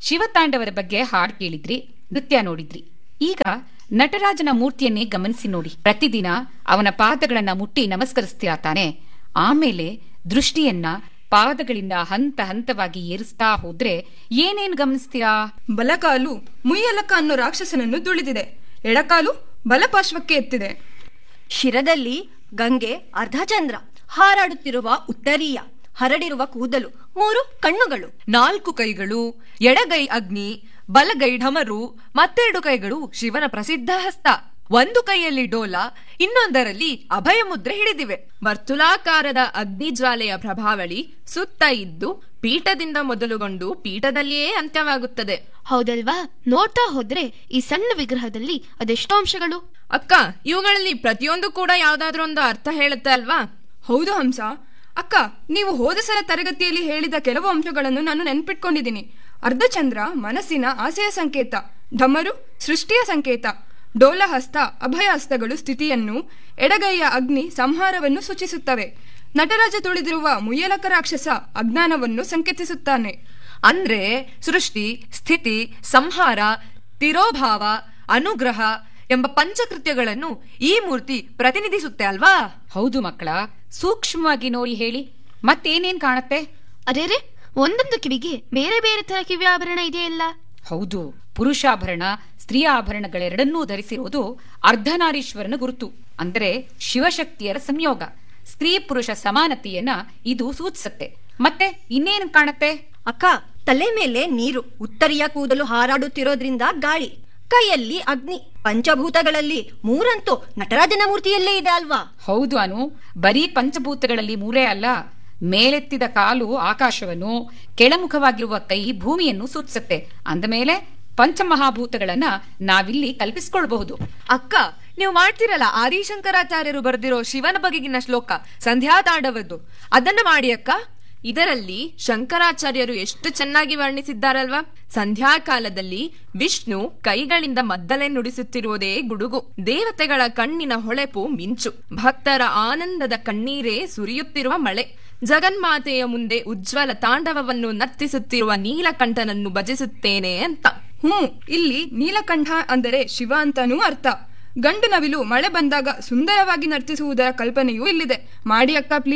ಶಿವತಾಂಡವರ ಬಗ್ಗೆ ಹಾಡು ಕೇಳಿದ್ರಿ ನೃತ್ಯ ನೋಡಿದ್ರಿ ಈಗ ನಟರಾಜನ ಮೂರ್ತಿಯನ್ನೇ ಗಮನಿಸಿ ನೋಡಿ ಪ್ರತಿದಿನ ಅವನ ಪಾದಗಳನ್ನ ಮುಟ್ಟಿ ನಮಸ್ಕರಿಸ್ತೀರಾ ತಾನೆ ಆಮೇಲೆ ದೃಷ್ಟಿಯನ್ನ ಪಾದಗಳಿಂದ ಹಂತ ಹಂತವಾಗಿ ಏರಿಸ್ತಾ ಹೋದ್ರೆ ಏನೇನ್ ಗಮನಿಸ್ತೀರಾ ಬಲಕಾಲು ಮುಯ್ಯಲಕ ಅನ್ನೋ ರಾಕ್ಷಸನನ್ನು ತುಳಿದಿದೆ ಎಡಕಾಲು ಬಲಪಾರ್ಶ್ವಕ್ಕೆ ಎತ್ತಿದೆ ಶಿರದಲ್ಲಿ ಗಂಗೆ ಅರ್ಧಚಂದ್ರ ಹಾರಾಡುತ್ತಿರುವ ಉತ್ತರೀಯ ಹರಡಿರುವ ಕೂದಲು ಮೂರು ಕಣ್ಣುಗಳು ನಾಲ್ಕು ಕೈಗಳು ಎಡಗೈ ಅಗ್ನಿ ಬಲಗೈ ಢಮರು ಮತ್ತೆರಡು ಕೈಗಳು ಶಿವನ ಪ್ರಸಿದ್ಧ ಹಸ್ತ ಒಂದು ಕೈಯಲ್ಲಿ ಡೋಲ ಇನ್ನೊಂದರಲ್ಲಿ ಅಭಯ ಮುದ್ರೆ ಹಿಡಿದಿವೆ ವರ್ತುಲಾಕಾರದ ಅಗ್ನಿಜ್ವಾಲೆಯ ಪ್ರಭಾವಳಿ ಸುತ್ತ ಇದ್ದು ಪೀಠದಿಂದ ಮೊದಲುಗೊಂಡು ಪೀಠದಲ್ಲಿಯೇ ಅಂತ್ಯವಾಗುತ್ತದೆ ಹೌದಲ್ವಾ ನೋಡ್ತಾ ಹೋದ್ರೆ ಈ ಸಣ್ಣ ವಿಗ್ರಹದಲ್ಲಿ ಅದೆಷ್ಟೋ ಅಂಶಗಳು ಅಕ್ಕ ಇವುಗಳಲ್ಲಿ ಪ್ರತಿಯೊಂದು ಕೂಡ ಯಾವ್ದಾದ್ರೂ ಒಂದು ಅರ್ಥ ಹೇಳುತ್ತೆ ಅಲ್ವಾ ಹೌದು ಹಂಸ ಅಕ್ಕ ನೀವು ಹೋದ ಸಲ ತರಗತಿಯಲ್ಲಿ ಹೇಳಿದ ಕೆಲವು ಅಂಶಗಳನ್ನು ನಾನು ನೆನ್ಪಿಟ್ಕೊಂಡಿದ್ದೀನಿ ಅರ್ಧಚಂದ್ರ ಮನಸ್ಸಿನ ಆಸೆಯ ಸಂಕೇತ ಢಮರು ಸೃಷ್ಟಿಯ ಸಂಕೇತ ಡೋಲಹಸ್ತ ಅಭಯಹಸ್ತಗಳು ಸ್ಥಿತಿಯನ್ನು ಎಡಗೈಯ ಅಗ್ನಿ ಸಂಹಾರವನ್ನು ಸೂಚಿಸುತ್ತವೆ ನಟರಾಜ ತುಳಿದಿರುವ ಮುಯ್ಯಲಕ ರಾಕ್ಷಸ ಅಜ್ಞಾನವನ್ನು ಸಂಕೇತಿಸುತ್ತಾನೆ ಅಂದ್ರೆ ಸೃಷ್ಟಿ ಸ್ಥಿತಿ ಸಂಹಾರ ತಿರೋಭಾವ ಅನುಗ್ರಹ ಎಂಬ ಪಂಚಕೃತ್ಯಗಳನ್ನು ಈ ಮೂರ್ತಿ ಪ್ರತಿನಿಧಿಸುತ್ತೆ ಅಲ್ವಾ ಹೌದು ಮಕ್ಕಳ ಸೂಕ್ಷ್ಮವಾಗಿ ನೋಡಿ ಹೇಳಿ ಮತ್ತೇನೇನ್ ಕಾಣತ್ತೆ ಅರೇರೆ ಒಂದೊಂದು ಕಿವಿಗೆ ಬೇರೆ ಬೇರೆ ತರ ಕಿವಿ ಆಭರಣ ಇದೆಯಲ್ಲ ಹೌದು ಪುರುಷಾಭರಣ ಸ್ತ್ರೀ ಆಭರಣಗಳೆರಡನ್ನೂ ಧರಿಸಿರುವುದು ಅರ್ಧನಾರೀಶ್ವರನ ಗುರುತು ಅಂದರೆ ಶಿವಶಕ್ತಿಯರ ಸಂಯೋಗ ಸ್ತ್ರೀ ಪುರುಷ ಸಮಾನತೆಯನ್ನ ಇದು ಸೂಚಿಸುತ್ತೆ ಮತ್ತೆ ಇನ್ನೇನು ಕಾಣತ್ತೆ ಅಕ್ಕ ತಲೆ ಮೇಲೆ ನೀರು ಉತ್ತರಿಯ ಕೂದಲು ಹಾರಾಡುತ್ತಿರೋದ್ರಿಂದ ಗಾಳಿ ಕೈಯಲ್ಲಿ ಅಗ್ನಿ ಪಂಚಭೂತಗಳಲ್ಲಿ ಮೂರಂತೂ ನಟರಾಜನ ಮೂರ್ತಿಯಲ್ಲೇ ಇದೆ ಅಲ್ವಾ ಹೌದು ಅನು ಬರೀ ಪಂಚಭೂತಗಳಲ್ಲಿ ಮೂರೇ ಅಲ್ಲ ಮೇಲೆತ್ತಿದ ಕಾಲು ಆಕಾಶವನ್ನು ಕೆಳಮುಖವಾಗಿರುವ ಕೈ ಭೂಮಿಯನ್ನು ಸೂಚಿಸುತ್ತೆ ಅಂದಮೇಲೆ ಪಂಚಮಹಾಭೂತಗಳನ್ನ ನಾವಿಲ್ಲಿ ಕಲ್ಪಿಸಿಕೊಳ್ಬಹುದು ಅಕ್ಕ ನೀವು ಮಾಡ್ತಿರಲ್ಲ ಆದಿಶಂಕರಾಚಾರ್ಯರು ಬರೆದಿರೋ ಶಿವನ ಬಗೆಗಿನ ಶ್ಲೋಕ ಸಂಧ್ಯಾ ತಾಂಡವದ್ದು ಅದನ್ನ ಮಾಡಿ ಅಕ್ಕ ಇದರಲ್ಲಿ ಶಂಕರಾಚಾರ್ಯರು ಎಷ್ಟು ಚೆನ್ನಾಗಿ ವರ್ಣಿಸಿದ್ದಾರಲ್ವಾ ಸಂಧ್ಯಾಕಾಲದಲ್ಲಿ ವಿಷ್ಣು ಕೈಗಳಿಂದ ಮದ್ದಲೆ ನುಡಿಸುತ್ತಿರುವುದೇ ಗುಡುಗು ದೇವತೆಗಳ ಕಣ್ಣಿನ ಹೊಳೆಪು ಮಿಂಚು ಭಕ್ತರ ಆನಂದದ ಕಣ್ಣೀರೇ ಸುರಿಯುತ್ತಿರುವ ಮಳೆ ಜಗನ್ಮಾತೆಯ ಮುಂದೆ ಉಜ್ವಲ ತಾಂಡವವನ್ನು ನರ್ತಿಸುತ್ತಿರುವ ನೀಲಕಂಠನನ್ನು ಭಜಿಸುತ್ತೇನೆ ಅಂತ ಹ್ಞೂ ಇಲ್ಲಿ ನೀಲಕಂಠ ಅಂದರೆ ಶಿವ ಅಂತಾನೂ ಅರ್ಥ ಗಂಡು ನವಿಲು ಮಳೆ ಬಂದಾಗ ಸುಂದರವಾಗಿ ನರ್ತಿಸುವುದರ ಕಲ್ಪನೆಯೂ ಇಲ್ಲಿದೆ ಮಾಡಿ ಅಕ್ಕ ಪ್ಲೀಸ್